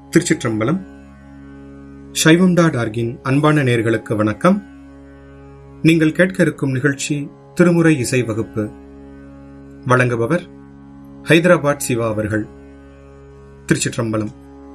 திருச்சிற்றம்பலம் சைவம்டா டார்கின் அன்பான நேர்களுக்கு வணக்கம் நீங்கள் கேட்க இருக்கும் நிகழ்ச்சி திருமுறை இசை வகுப்பு வழங்குபவர் ஹைதராபாத் சிவா அவர்கள் திருச்சிற்றம்பலம்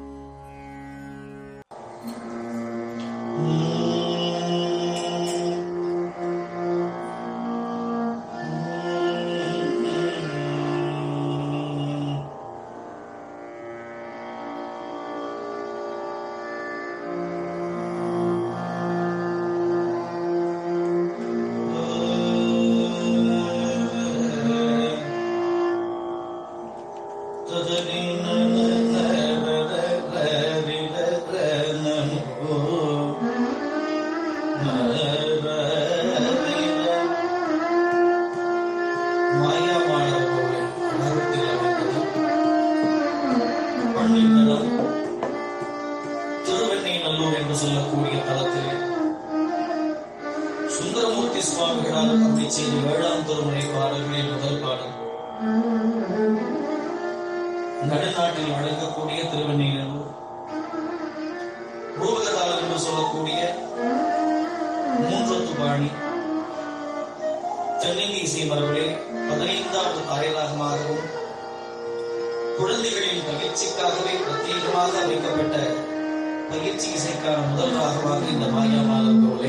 திருவெண்ணைநல்லூர் என்று சொல்லக்கூடிய தளத்திலே சுந்தரமூர்த்தி சுவாமிகளால் அருளி செய்த ஏழாம் திருமுறை பாடல்களில் முதல் பாடல் நடுநாட்டில் வழங்கக்கூடிய திருவெண்ணைநல்லூர் ரூபகதாளம் என்று சொல்லக்கூடிய மூன்றொத்து பாணி தென்னிந்திய இசை மரபிலே பதினைந்தாவது தாயராகமாகவும் குழந்தைகளின் பயிற்சிக்காகவே பிரத்யேகமாக அமைக்கப்பட்ட பயிற்சி இசைக்கான முதல் ராகமாக இந்த மாயாமாலம் கோலை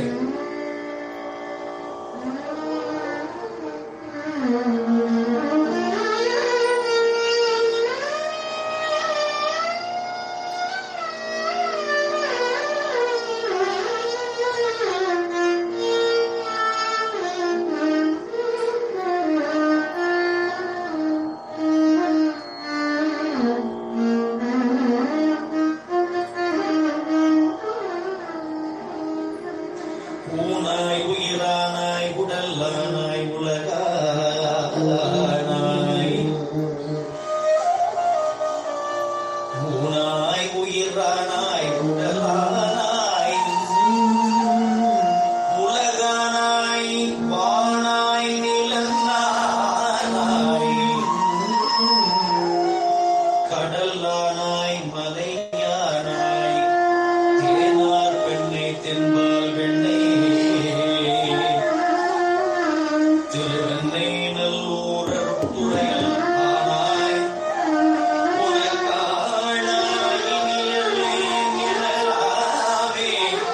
ஊனாய் உயிரானாய் உடல்லானாய் உலகானாய் ஊனாய் உயிரானாய் உடலானாய் உலகானாய் வானாய் நிலனானாய் கடலானாய் மலையானாய் தேனார் பெண்ணை தென்பால் வெண்ணை திருவெண்ணை நல்லூர் துறையில் ஆனாய் உனக்கானாய் இனியவே நிழலாவே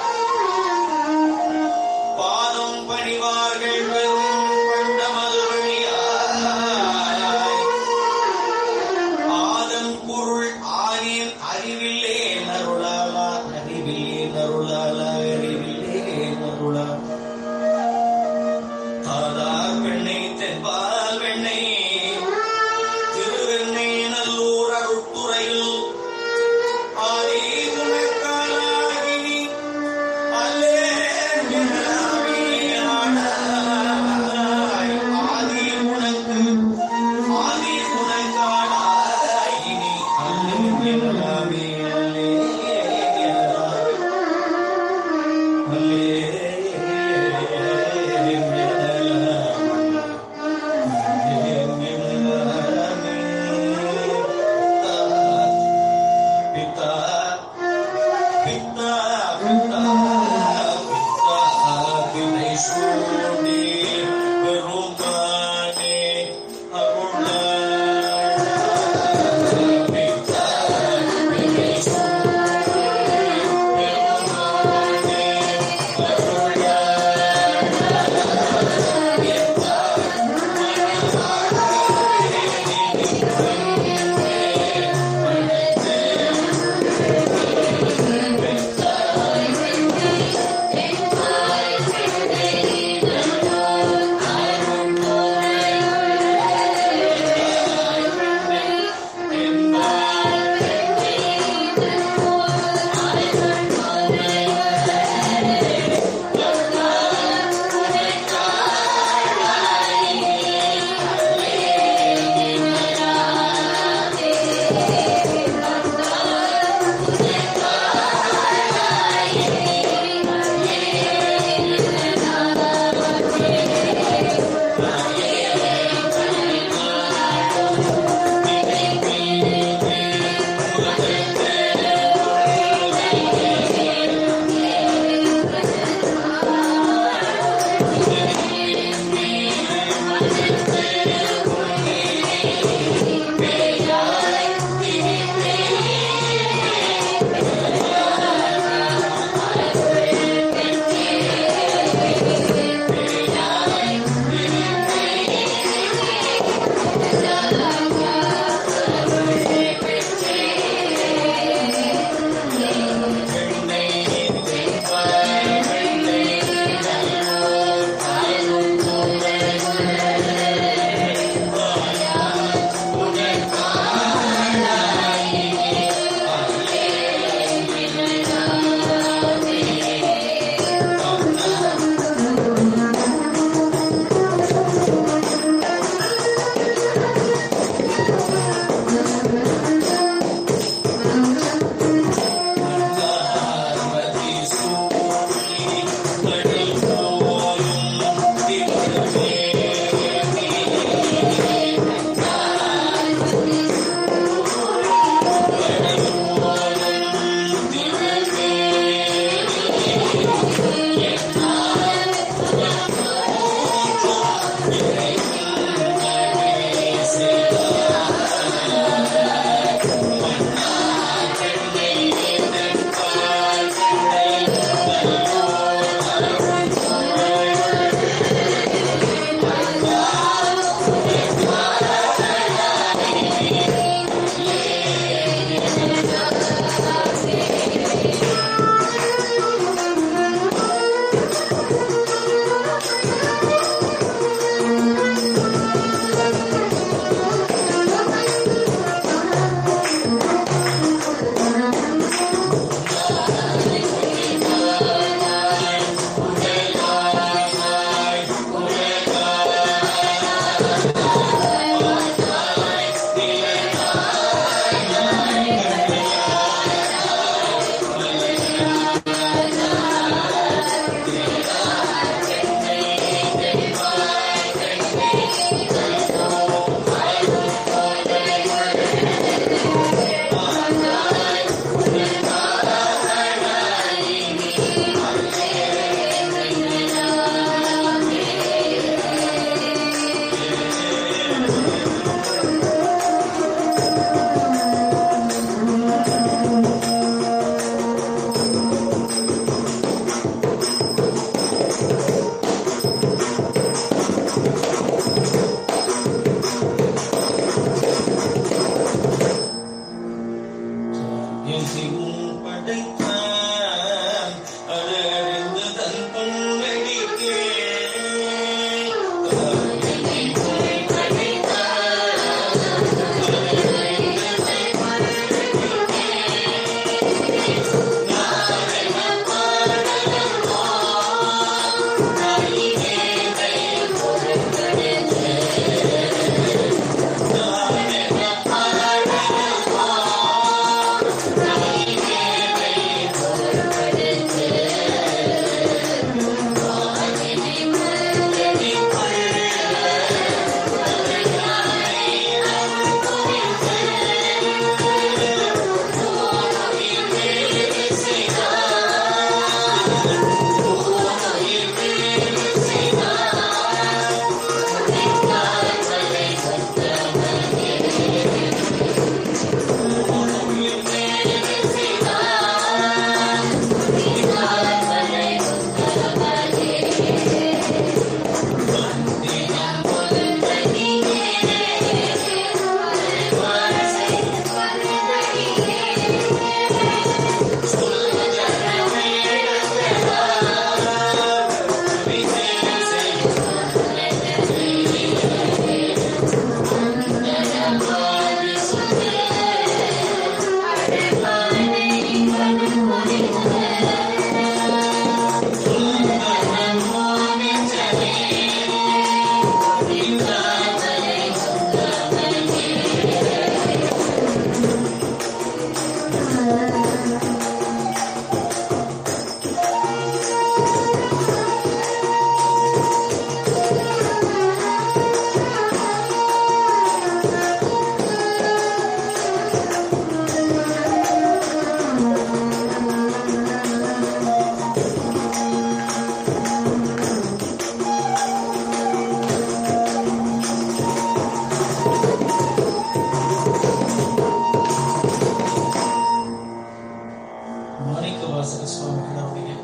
பாதம் பணிவார்கள் வெறும் பண்டமது வழியாய் ஆதம் பொருள் ஆனேன் அறிவில்லே நருளாலா அறிவில்லே நருளாலா அறிவில்லே நருளா தாதார் பெண்ணை தென்பால் வெண்ணை திருவெண்ணை நல்லூர் அருட்துறையில் ஆதி உனக்காலாகி அல்லே நிழலாவியானாய். ஆதி உனக்கு ஆதி உனக்கானாய் இனி அல்லே நிழலாவே அல்லே நிழலாவே. அல்லே நிழலாவே. பித்தா பித்தா பித்தா பித்தா பினை சூடி பெருமானே அருளாய் பித்தா பினை சூடி பெருமானே அருளாய் என் சிவும் படைத்தான் அது அறிந்து தன் பொன்னடிக்கே மாணிக்க வாசக சுவாமிகளுடைய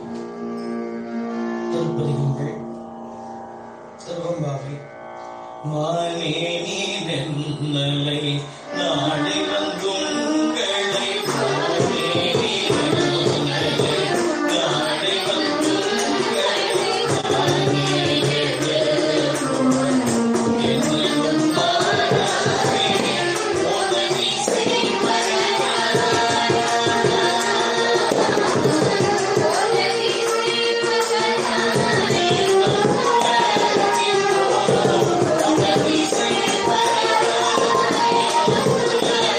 திருப்பதிகங்கள் திருவம்பாவை மானே நீரென்னலை நாடி வந்துங்களை மானே நீரென்னலை நாடி வந்துங்களை Thank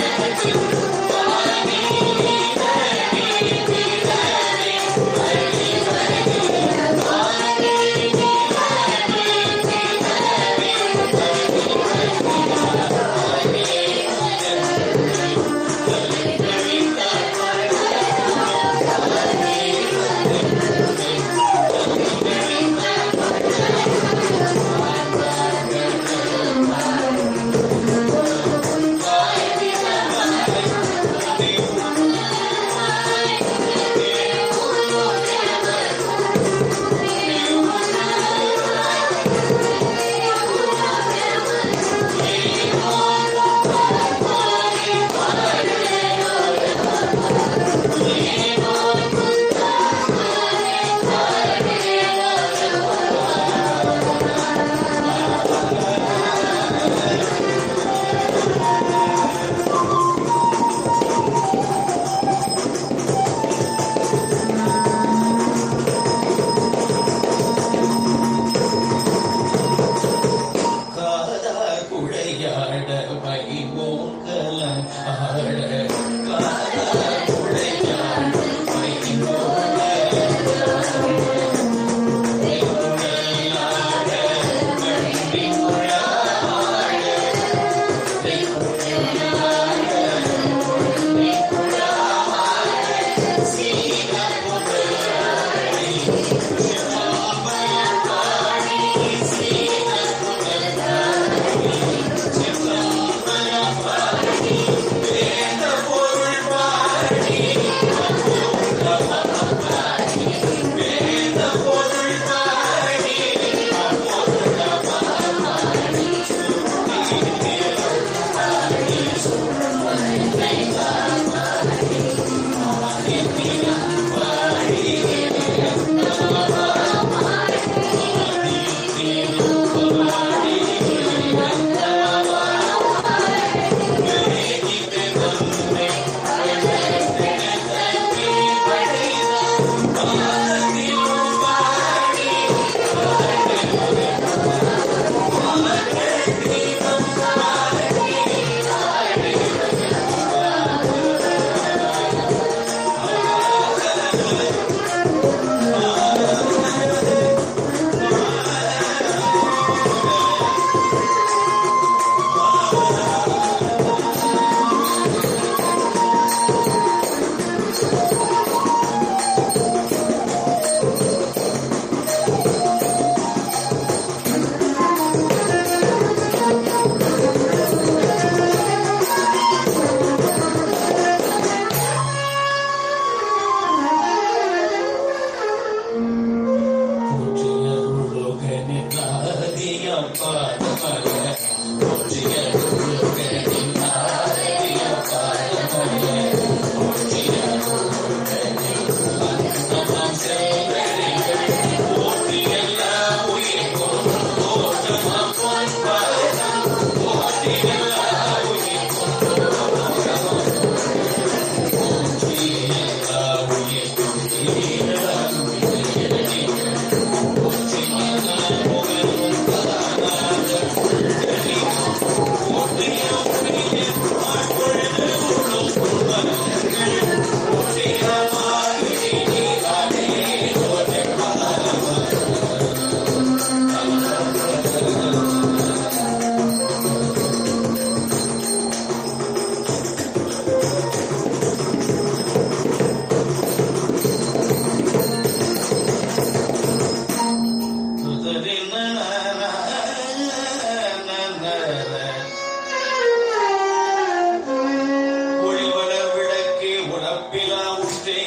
ஒளிவளர் விளக்கே உடப்பிலா உற்றே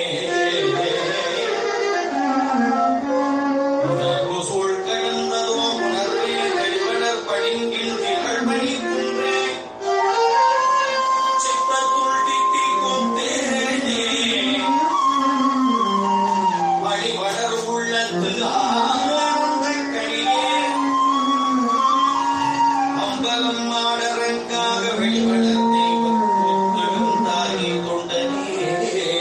உணர்வு சூழ் கடந்ததோ உணர்வே கழிவளர் பளிங்கில் திகழ்மணி குன்றே சித்தத்துள் தித்திக்கும் தேனே வழிவளர் உள்ளத்து ஆனந்தக் களியே அம்பலம் மாடரங்காக வெளிவளர் தெய்வம் ஒத்திருந்தாய் தொண்டனே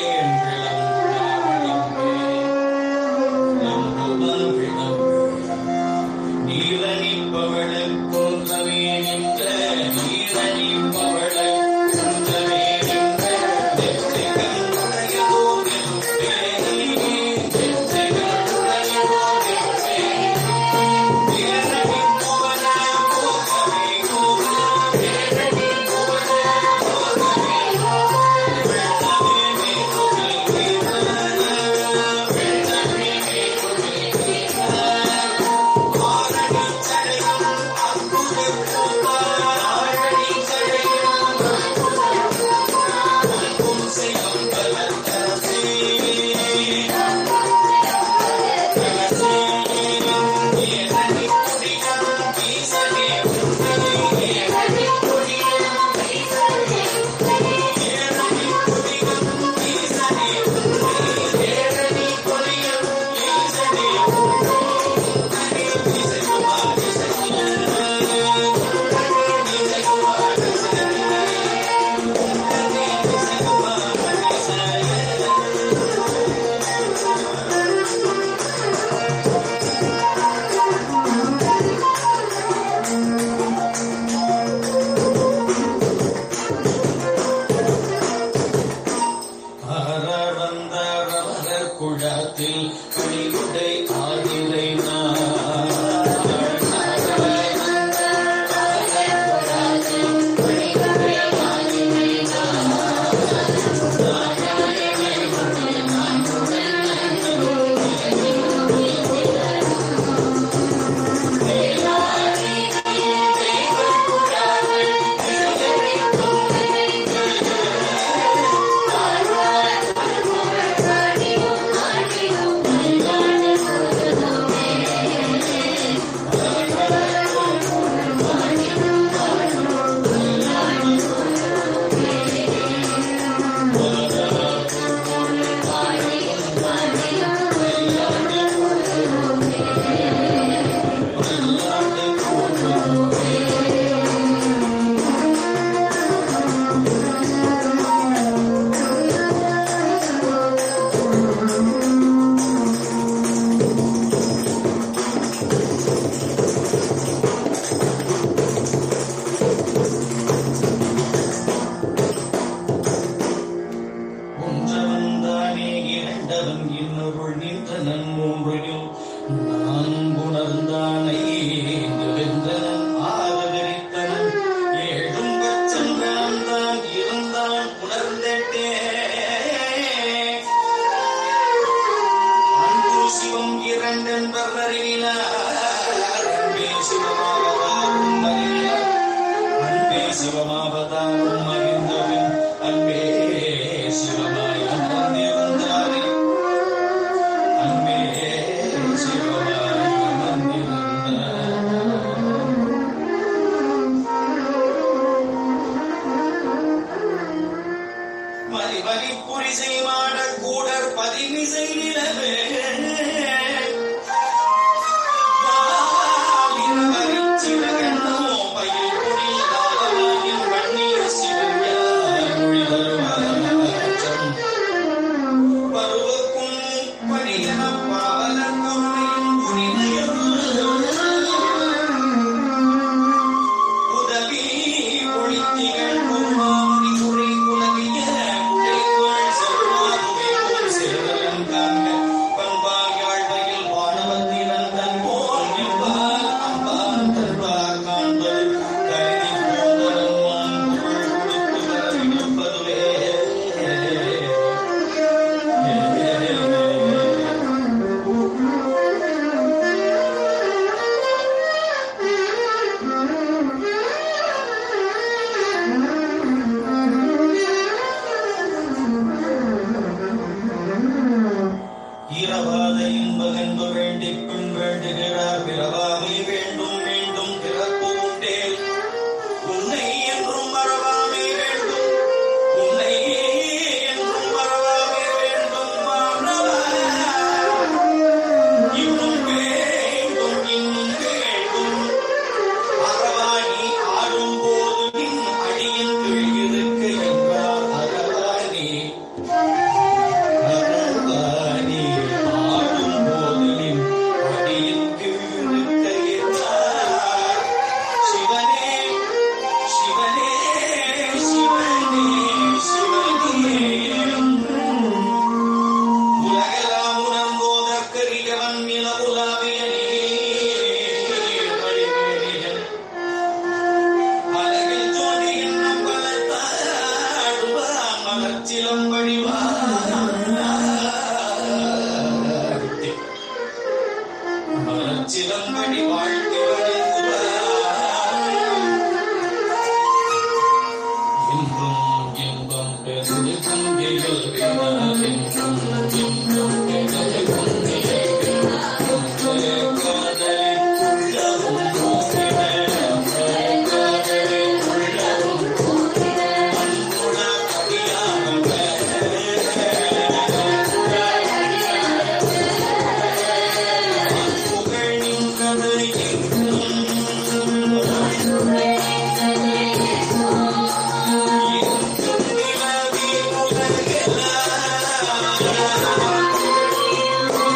நீரணிப்பவள குன்றமே நின்ற நீரணிப்பவள குன்றமே நின்ற நெற்றிகளுடையதோ நெருப்பே நெற்றிகளுடையதோ நெருப்பே அரவந்தரவரர் குழத்தில் கணிவுடை ஆதிரை ஆடியும் மதிமதி புரிசை மாட கூடர் பதிமிசை நிலவே உதவி ஒளித்திகள் குருமாமணி குறை குலவிய குடைக்குள் செல்வாதுவே போல் செல்வலம் காண்க பண்பாய் வாழ்வையில் வானவத்தினன் தன் போல் நின்பார் அம்பான் தன்பார் காண்பது கருதி போந்தரன் மான் புகழ் கொடுத்து வரவிருப்பதுவே இரவாத இன்பகன்பு வேண்டிப் பின் வேண்டுகிறார் பிறவாமை வேண்டும் வேண்டும் பிறப்பு உண்டேல் உன்னை என்றும் மறவாமை வேண்டும் உன்னை என்றும் மறவாமை வேண்டும் மாணவா இன்னும் வேண்டும் இன்னும் வேண்டும் அறவாணி ஆடும் போது நின் அடியின் கீழ் இருக்க என்றார் அறவாணி அறவாணி ஆடும் போது நின் அடியின் கீழ் இருக்க என்றார் சிவனே சிவனே சிவனே சிவனே உலகெல்லாம் உணர்ந்தோதற்கரியவன் நிலவுலாவிய நீர்வழிவேணியன். அழகில் ஜோதி என்னும் பலத்தாடுவான் மலர்ச்சிலம்படி வாழ்த்தி. மலர்ச்சிலம்படி வாழ்த்தி வணங்குவான். இன்பம் இன்பம் பெருது பொங்கியல் வினார் இன்பம் இன்பம் பெருது பொங்கியல் வினார் காதலில் உள்ளவும் போகிற காதலில் உள்ளவும் போகிற அன்புள்ள அடியார்கள் புகழ் நின்றது எங்கும் நிலவி உலகெல்லாம்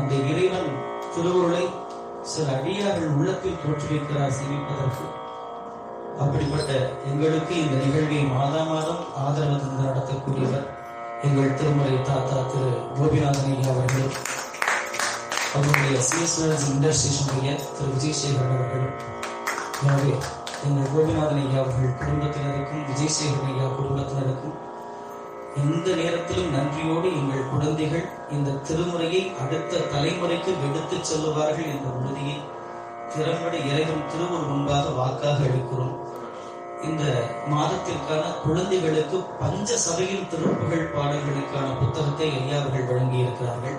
அந்த இறைவன் திருவுருளை சில அடியார்கள் உள்ளத்தில் தோற்றுவிக்கிறார் சேமிப்பதற்கு அப்படிப்பட்ட எங்களுக்கு இந்த நிகழ்வை மாதா மாதம் ஆதரவு தந்து நடத்தக்கூடியவர் எங்கள் திருமலை தாத்தா திரு கோபிநாதன் ஐயா அவர்கள் அவருடைய சிஎஸ்எஸ் இண்டஸ்ட்ரீஷனுடைய திரு விஜயசேகரன் அவர்கள் எனவே எங்கள் கோபிநாதன் ஐயா அவர்கள் குடும்பத்தினருக்கும் விஜயசேகரன் ஐயா குடும்பத்தினருக்கும் எந்த நேரத்திலும் நன்றியோடு எங்கள் குழந்தைகள் இந்த திருமுறையை அடுத்த தலைமுறைக்கு எடுத்துச் செல்லுவார்கள் என்ற உறுதியை திறம்பட இறைவன் திருவுரு முன்பாக வாக்காக அளிக்கிறோம் இந்த மாதத்திற்கான குழந்தைகளுக்கு பஞ்ச சபையின் திருப்புகள் பாடல்களுக்கான புத்தகத்தை ஐயா அவர்கள் வழங்கியிருக்கிறார்கள்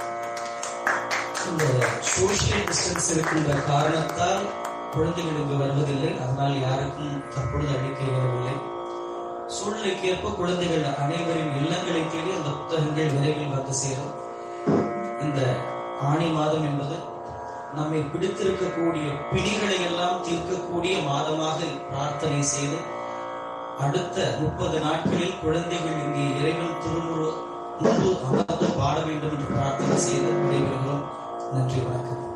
இந்த சோசியல் டிஸ்டன்ஸ் இருக்கின்ற காரணத்தால் குழந்தைகள் இங்கு வருவதில்லை அதனால் யாருக்கும் தற்பொழுது அளிக்க இயலவில்லை சூழ்நிலைக்கு ஏற்ப குழந்தைகள் அனைவரின் இல்லங்களை தேடி அந்த புத்தகங்கள் விரைவில் வந்து சேரும் இந்த ஆணி மாதம் என்பது நம்மை பிடித்திருக்கக்கூடிய பிடிகளை எல்லாம் தீர்க்கக்கூடிய மாதமாக பிரார்த்தனை செய்து அடுத்த முப்பது நாட்களில் குழந்தைகள் இங்கே இறைவன் திருமுரு முன்பு அமர்ந்து பாட வேண்டும் என்று பிரார்த்தனை செய்து விடைபெறுகிறோம் நன்றி வணக்கம்